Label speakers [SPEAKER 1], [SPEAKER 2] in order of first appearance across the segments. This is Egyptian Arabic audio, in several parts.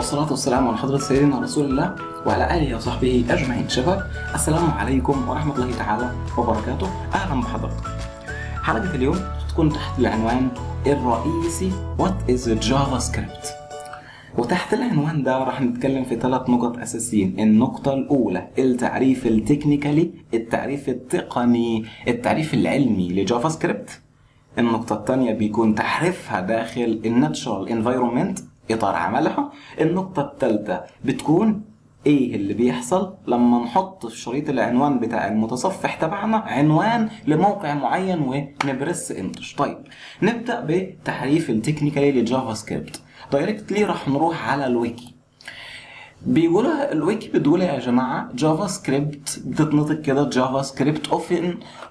[SPEAKER 1] والصلاة والسلام على حضرة سيدنا رسول الله وعلى آله وصحبه أجمعين شباب السلام عليكم ورحمة الله تعالى وبركاته أهلا بحضراتكم حلقة اليوم تكون تحت العنوان الرئيسي What is JavaScript وتحت العنوان ده راح نتكلم في ثلاث نقط أساسيين النقطة الأولى التعريف التكنيكالي التعريف التقني التعريف العلمي لجافا سكريبت النقطة الثانية بيكون تحريفها داخل الناتشورال انفايرومنت إطار عملها النقطة الثالثة بتكون ايه اللي بيحصل لما نحط في شريط العنوان بتاع المتصفح تبعنا عنوان لموقع معين ونبرس انتر طيب نبدا بتعريف التكنيكالي لجافا سكريبت دايركتلي راح نروح على الويكي بيقولها الويكي بتقول يا جماعه جافا سكريبت بتتنطق كده جافا سكريبت often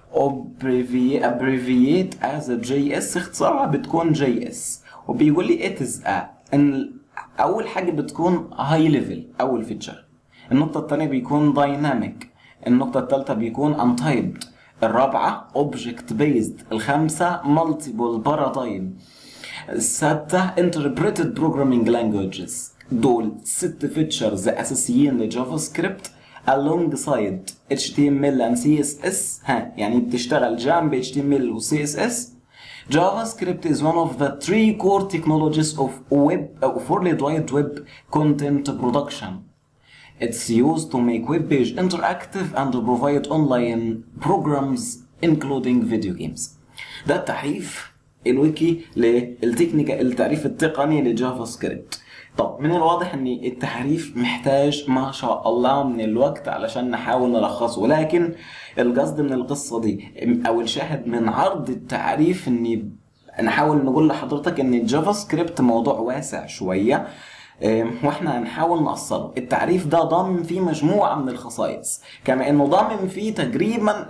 [SPEAKER 1] abbreviate as a JS اختصارها بتكون JS وبيقول لي it is a ان اول حاجه بتكون هاي ليفل اول فيتشر النقطه الثانيه بيكون دايناميك النقطه الثالثه بيكون untyped الرابعه object based الخامسه multiple paradigm السادسه interpreted programming languages دول ست فيتشرز اساسيين لجافا سكريبت alongside HTML and CSS ها يعني بتشتغل جنب HTML و CSS JavaScript is one of the three core technologies of web of World Wide Web content production. It's used to make web page interactive and to provide online programs including video games. ده التعريف الويكي للتكنيكا التعريف التقني لجافا سكريبت. طب من الواضح ان التعريف محتاج ما شاء الله من الوقت علشان نحاول نلخصه ولكن القصد من القصه دي او الشاهد من عرض التعريف اني نحاول نقول لحضرتك ان الجافا سكريبت موضوع واسع شويه واحنا هنحاول نقصره التعريف ده ضامن فيه مجموعه من الخصائص كما انه ضامن فيه تقريبا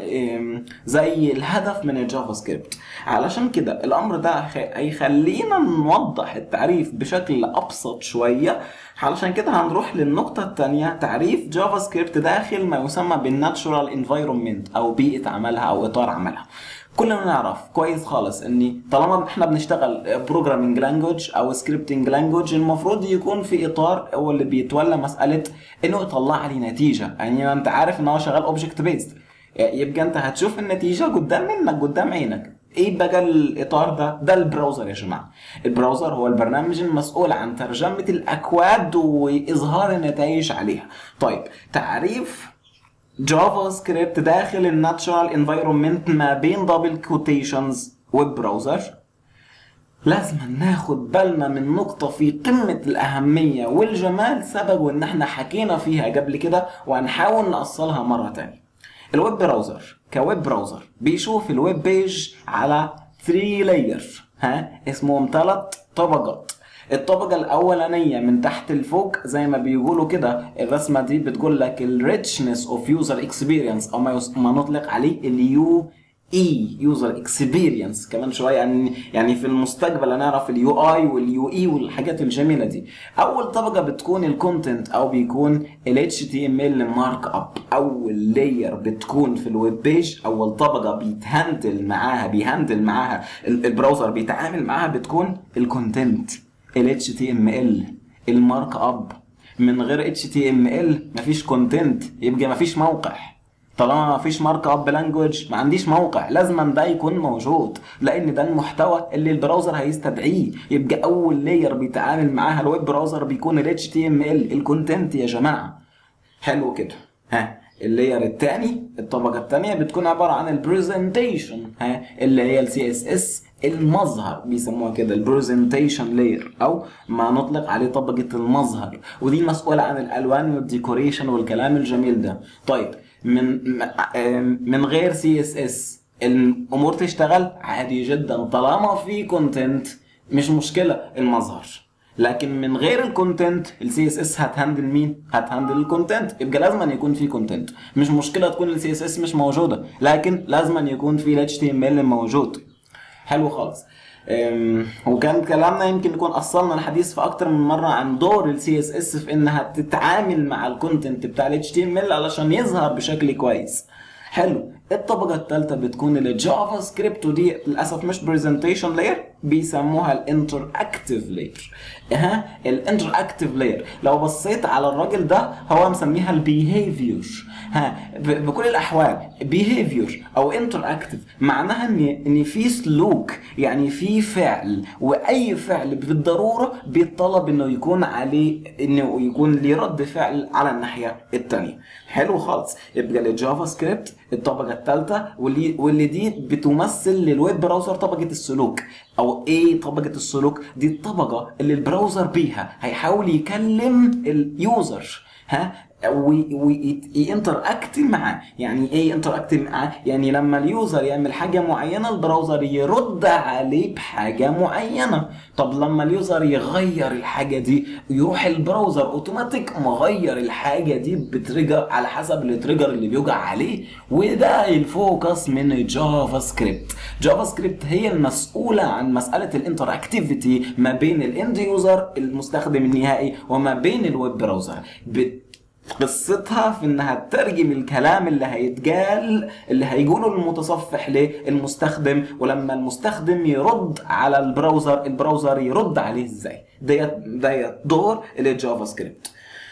[SPEAKER 1] زي الهدف من الجافا سكريبت علشان كده الامر ده هيخلينا نوضح التعريف بشكل ابسط شويه علشان كده هنروح للنقطه الثانيه تعريف جافا سكريبت داخل ما يسمى بالناتشورال انفايرمنت او بيئه عملها او اطار عملها كلنا نعرف كويس خالص ان طالما احنا بنشتغل بروجرامينج لانجوج او سكريبتنج لانجوج المفروض يكون في اطار هو اللي بيتولى مساله انه يطلع لي نتيجه يعني انت عارف ان هو شغال اوبجكت بيست يبقى انت هتشوف النتيجه قدام منك قدام عينك ايه بقى الاطار ده ده البراوزر يا جماعه البراوزر هو البرنامج المسؤول عن ترجمه الاكواد واظهار النتائج عليها طيب تعريف جافا سكريبت داخل الناتشورال انفايرمنت ما بين دبل كوتيشنز ويب براوزر لازم ناخد بالنا من نقطة في قمة الأهمية والجمال سبب وإن احنا حكينا فيها قبل كده وهنحاول نأصلها مرة تانية. الويب براوزر كويب براوزر بيشوف الويب بيج على 3 لاير ها اسمهم ثلاث طبقات الطبقة الأولانية من تحت لفوق زي ما بيقولوا كده الرسمة دي بتقول لك الريتشنس اوف يوزر اكسبيرينس أو ما, يص... ما نطلق عليه اليو اي يوزر اكسبيرينس كمان شويه يعني يعني في المستقبل هنعرف اليو اي واليو اي والحاجات الجميله دي اول طبقه بتكون الكونتنت او بيكون ال اتش تي ام ال مارك اب اول لاير بتكون في الويب بيج اول طبقه بيتهندل معاها بيهندل معاها البراوزر بيتعامل معاها بتكون الكونتنت ال HTML المارك اب من غير HTML مفيش كونتنت يبقى مفيش موقع طالما مفيش مارك اب لانجوج ما عنديش موقع لازما ده يكون موجود لان ده المحتوى اللي البراوزر هيستدعيه يبقى اول لاير بيتعامل معاها الويب براوزر بيكون ال HTML الكونتنت يا جماعه حلو كده ها اللاير الثاني الطبقه الثانيه بتكون عباره عن البرزنتيشن ها اللي هي السي اس اس المظهر بيسموها كده البرزنتيشن لاير او ما نطلق عليه طبقه المظهر ودي مسؤوله عن الالوان والديكوريشن والكلام الجميل ده طيب من من غير سي اس اس الامور تشتغل عادي جدا طالما في كونتنت مش مشكله المظهر لكن من غير الكونتنت السي اس اس هتهندل مين؟ هتهندل الكونتنت يبقى لازم أن يكون في كونتنت مش مشكله تكون السي اس اس مش موجوده لكن لازم أن يكون في الاتش تي ام ال موجود حلو خالص وكان كلامنا يمكن يكون اصلنا الحديث في اكتر من مره عن دور السي اس اس في انها تتعامل مع الكونتنت بتاع الاتش تي ام ال علشان يظهر بشكل كويس حلو الطبقة الثالثة بتكون الجافا سكريبت ودي للأسف مش برزنتيشن لاير بيسموها الانتر اكتيف لاير ها الانتر اكتيف لاير لو بصيت على الراجل ده هو مسميها البيهيفير ها ب- بكل الاحوال بيهيفير او انتر اكتيف معناها ان ان في سلوك يعني في فعل واي فعل بالضروره بيطلب انه يكون عليه انه يكون ليه رد فعل على الناحيه الثانيه حلو خالص يبقى الجافا سكريبت الطبقه الثالثه واللي واللي دي بتمثل للويب براوزر طبقه السلوك او ايه طبقه السلوك دي الطبقه اللي البراوزر بيها هيحاول يكلم اليوزر ها وينتراكت معاه يعني ايه ينتراكت معاه يعني لما اليوزر يعمل حاجه معينه البراوزر يرد عليه بحاجه معينه طب لما اليوزر يغير الحاجه دي يروح البراوزر اوتوماتيك مغير الحاجه دي بتريجر على حسب التريجر اللي بيوجع عليه وده الفوكس من جافا سكريبت جافا سكريبت هي المسؤوله عن مساله الانتراكتيفيتي ما بين الاند يوزر المستخدم النهائي وما بين الويب براوزر بت قصتها في انها تترجم الكلام اللي هيتقال اللي هيقوله المتصفح للمستخدم ولما المستخدم يرد على البراوزر البراوزر يرد عليه ازاي ديت ديت دور الجافا سكريبت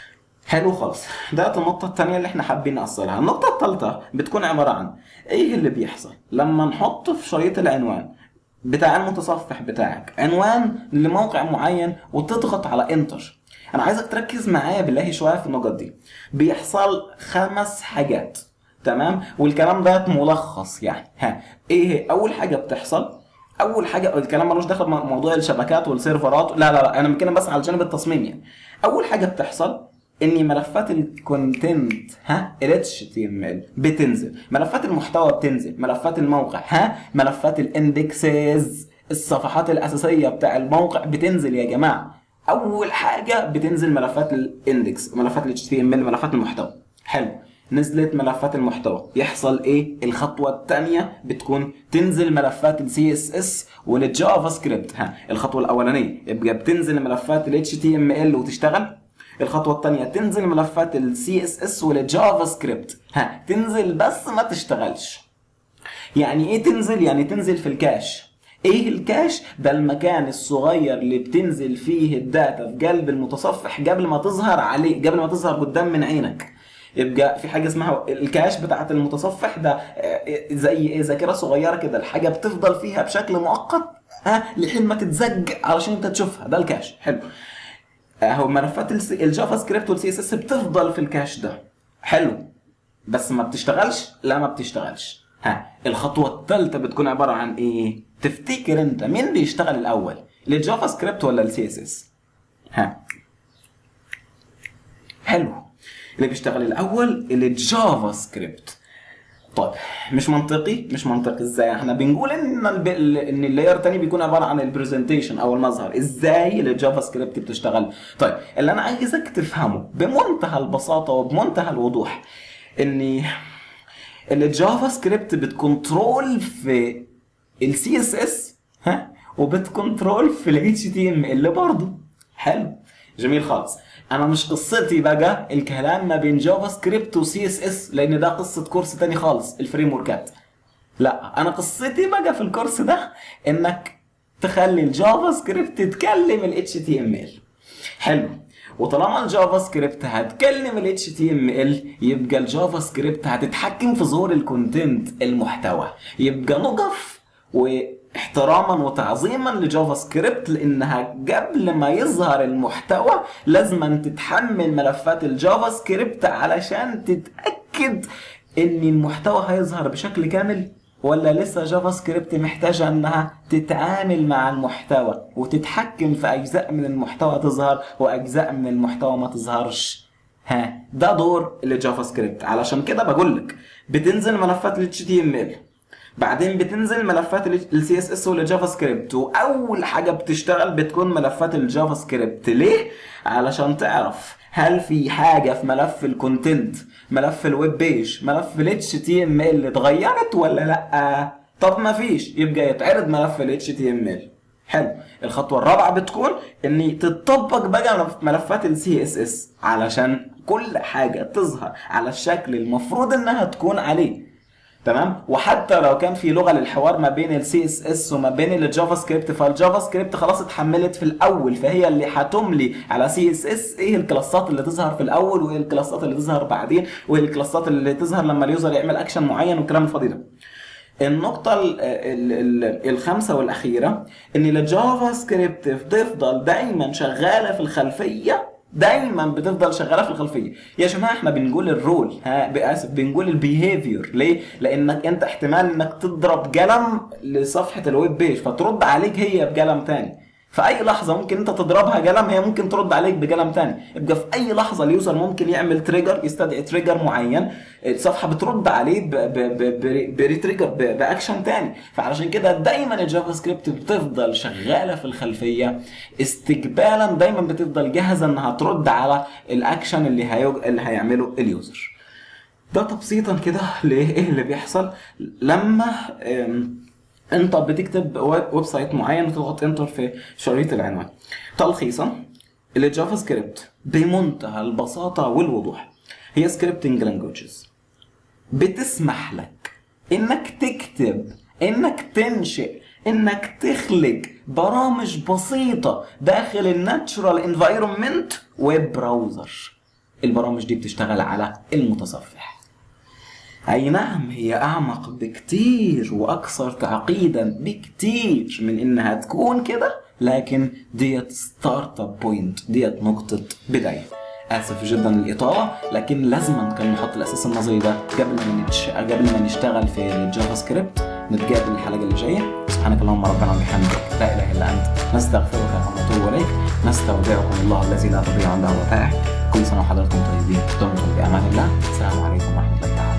[SPEAKER 1] حلو خالص ده النقطة الثانية اللي احنا حابين نأصلها النقطة الثالثة بتكون عبارة عن ايه اللي بيحصل لما نحط في شريط العنوان بتاع المتصفح بتاعك عنوان لموقع معين وتضغط على انتر انا عايزك تركز معايا بالله شويه في النقط دي بيحصل خمس حاجات تمام والكلام ده ملخص يعني ها ايه هي؟ اول حاجه بتحصل اول حاجه الكلام ملوش دخل بموضوع الشبكات والسيرفرات لا لا لا انا بتكلم بس على الجانب التصميمي يعني اول حاجه بتحصل ان ملفات الكونتنت ها ال HTML بتنزل ملفات المحتوى بتنزل ملفات الموقع ها ملفات الاندكسز الصفحات الاساسيه بتاع الموقع بتنزل يا جماعه اول حاجه بتنزل ملفات الاندكس ملفات ال HTML ملفات المحتوى حلو نزلت ملفات المحتوى يحصل ايه الخطوه الثانيه بتكون تنزل ملفات السي اس اس والجافا سكريبت ها الخطوه الاولانيه يبقى بتنزل ملفات ال HTML وتشتغل الخطوه الثانيه تنزل ملفات السي اس اس والجافا سكريبت ها تنزل بس ما تشتغلش يعني ايه تنزل يعني تنزل في الكاش ايه الكاش ده المكان الصغير اللي بتنزل فيه الداتا في قلب المتصفح قبل ما تظهر عليه قبل ما تظهر قدام من عينك يبقى في حاجه اسمها الكاش بتاعه المتصفح ده آه، زي ايه ذاكره صغيره كده الحاجه بتفضل فيها بشكل مؤقت ها لحين ما تتزج علشان انت تشوفها ده الكاش حلو اهو ملفات الس- الجافا سكريبت والسي اس اس بتفضل في الكاش ده حلو بس ما بتشتغلش لا ما بتشتغلش ها الخطوه الثالثه بتكون عباره عن ايه تفتكر انت مين بيشتغل الاول الجافا سكريبت ولا السي اس اس ها حلو اللي بيشتغل الاول الجافا سكريبت طيب مش منطقي مش منطقي ازاي احنا بنقول ان الب... ان اللاير تاني بيكون عباره عن البرزنتيشن او المظهر ازاي الجافا سكريبت بتشتغل طيب اللي انا عايزك تفهمه بمنتهى البساطه وبمنتهى الوضوح ان الجافا سكريبت بتكنترول في السي اس اس ها وبتكنترول في الاتش تي ام ال برضه حلو جميل خالص انا مش قصتي بقى الكلام ما بين جافا سكريبت وسي اس اس لان ده قصه كورس تاني خالص الفريم وركات لا انا قصتي بقى في الكورس ده انك تخلي الجافا سكريبت تتكلم ال HTML حلو وطالما الجافا سكريبت هتكلم ال HTML يبقى الجافا سكريبت هتتحكم في ظهور الكونتنت المحتوى يبقى نقف واحتراما وتعظيما لجافا سكريبت لانها قبل ما يظهر المحتوى لازم تتحمل ملفات الجافا سكريبت علشان تتاكد ان المحتوى هيظهر بشكل كامل ولا لسه جافا سكريبت محتاجة انها تتعامل مع المحتوى وتتحكم في اجزاء من المحتوى تظهر واجزاء من المحتوى ما تظهرش ها ده دور الجافا سكريبت علشان كده بقول لك بتنزل ملفات ال HTML بعدين بتنزل ملفات ال CSS والجافا سكريبت واول حاجه بتشتغل بتكون ملفات الجافا سكريبت ليه علشان تعرف هل في حاجه في ملف الكونتنت ملف الويب بيج ملف ال HTML اتغيرت ولا لا طب ما فيش يبقى يتعرض ملف ال HTML حلو الخطوه الرابعه بتكون ان تطبق بقى ملفات ال CSS علشان كل حاجه تظهر على الشكل المفروض انها تكون عليه تمام وحتى لو كان في لغه للحوار ما بين السي اس اس وما بين الجافا سكريبت فالجافا سكريبت خلاص اتحملت في الاول فهي اللي هتملي على سي اس اس ايه الكلاسات اللي تظهر في الاول وايه الكلاسات اللي تظهر بعدين وايه الكلاسات اللي تظهر لما اليوزر يعمل اكشن معين والكلام الفاضي ده النقطة ال ال ال الخامسة والأخيرة إن الجافا سكريبت بتفضل دايما شغالة في الخلفية دايما بتفضل شغاله في الخلفيه يا جماعه احنا بنقول الرول ها باسف بنقول البيهيفير ليه لانك انت احتمال انك تضرب قلم لصفحه الويب بيج فترد عليك هي بقلم تاني في اي لحظه ممكن انت تضربها قلم هي ممكن ترد عليك بقلم تاني يبقى في اي لحظه اليوزر ممكن يعمل تريجر يستدعي تريجر معين الصفحه بترد عليه بريتريجر باكشن تاني فعلشان كده دايما الجافا سكريبت بتفضل شغاله في الخلفيه استقبالا دايما بتفضل جاهزه انها ترد على الاكشن اللي هيج... اللي هيعمله اليوزر ده تبسيطا كده لايه اللي بيحصل لما انت بتكتب ويب سايت معين وتضغط انتر في شريط العنوان تلخيصا الجافا سكريبت بمنتهى البساطة والوضوح هي سكريبتنج لانجوجز بتسمح لك انك تكتب انك تنشئ انك تخلق برامج بسيطة داخل الناتشورال انفايرمنت ويب براوزر البرامج دي بتشتغل على المتصفح اي نعم هي اعمق بكتير واكثر تعقيدا بكتير من انها تكون كده لكن ديت ستارت اب بوينت ديت نقطة بداية اسف جدا الاطاله لكن لازما كان نحط الاساس النظري ده قبل ما نتش... قبل ما نشتغل في الجافا سكريبت نتقابل الحلقه اللي جايه سبحانك اللهم ربنا وبحمدك لا اله الا انت نستغفرك ونتوب اليك نستودعكم الله الذي لا تضيع عنده ودائع كل سنه وحضراتكم طيبين دمتم بامان الله السلام عليكم ورحمه الله تعالى